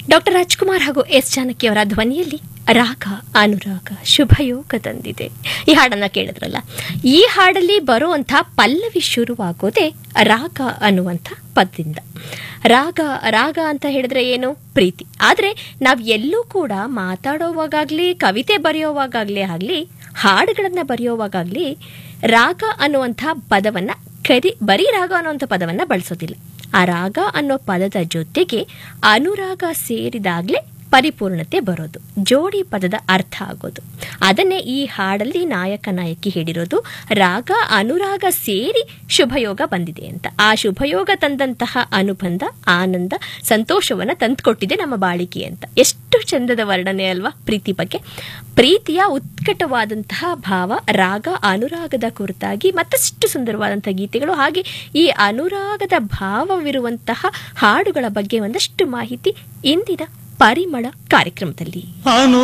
doctor Rajkumar ಹಾಗೂ S Janaki ಅವರ ಧ್ವನಿಯಲ್ಲಿ ರಾಗ ಅನುರಾಗ ಶುಭಯೋಗ ತಂದಿದೆ ಈ ಹಾಡನ್ನ ಕೇಳಿದ್ರಲ್ಲ ಈ ಹಾಡಲ್ಲಿ ಬರುವಂಥ ಪಲ್ಲವಿ ಶುರುವಾಗೋದೇ ರಾಗ ಅನ್ನುವಂಥ ಪದದಿಂದ ರಾಗ ರಾಗ ಅಂತ ಹೇಳಿದ್ರೆ ಏನು ಪ್ರೀತಿ ಆದರೆ ನಾವು ಎಲ್ಲೂ ಕೂಡ ಮಾತಾಡೋವಾಗಲಿ ಕವಿತೆ ಬರೆಯೋವಾಗಲಿ ಆಗಲಿ ಹಾಡುಗಳನ್ನು ಬರೆಯೋವಾಗಲಿ ರಾಗ ಅನ್ನುವಂಥ ಪದವನ್ನು ಕರಿ ಬರೀ ರಾಗ ಅನ್ನುವಂಥ ಪದವನ್ನು ಬಳಸೋದಿಲ್ಲ ಆ ರಾಗ ಅನ್ನೋ ಪದದ ಜೊತೆಗೆ ಅನುರಾಗ ಸೇರಿದಾಗಲೇ ಪರಿಪೂರ್ಣತೆ ಬರೋದು ಜೋಡಿ ಪದದ ಅರ್ಥ ಆಗೋದು ಅದನ್ನೇ ಈ ಹಾಡಲ್ಲಿ ನಾಯಕ ನಾಯಕಿ ಹೇಳಿರೋದು ರಾಗ ಅನುರಾಗ ಸೇರಿ ಶುಭಯೋಗ ಬಂದಿದೆ ಅಂತ ಆ ಶುಭಯೋಗ ತಂದಂತಹ ಅನುಬಂಧ ಆನಂದ ಸಂತೋಷವನ್ನ ತಂದುಕೊಟ್ಟಿದೆ ನಮ್ಮ ಬಾಳಿಕೆ ಅಂತ ಎಷ್ಟು ಚಂದದ ವರ್ಣನೆ ಅಲ್ವಾ ಪ್ರೀತಿ ಬಗ್ಗೆ ಪ್ರೀತಿಯ ಉತ್ಕಟವಾದಂತಹ ಭಾವ ರಾಗ ಅನುರಾಗದ ಕುರಿತಾಗಿ ಮತ್ತಷ್ಟು ಸುಂದರವಾದಂತಹ ಗೀತೆಗಳು ಹಾಗೆ ಈ ಅನುರಾಗದ ಭಾವವಿರುವಂತಹ ಹಾಡುಗಳ ಬಗ್ಗೆ ಒಂದಷ್ಟು ಮಾಹಿತಿ ಇಂದಿನ ಪರಿಮಳ ಕಾರ್ಯಕ್ರಮದಲ್ಲಿ ಅನು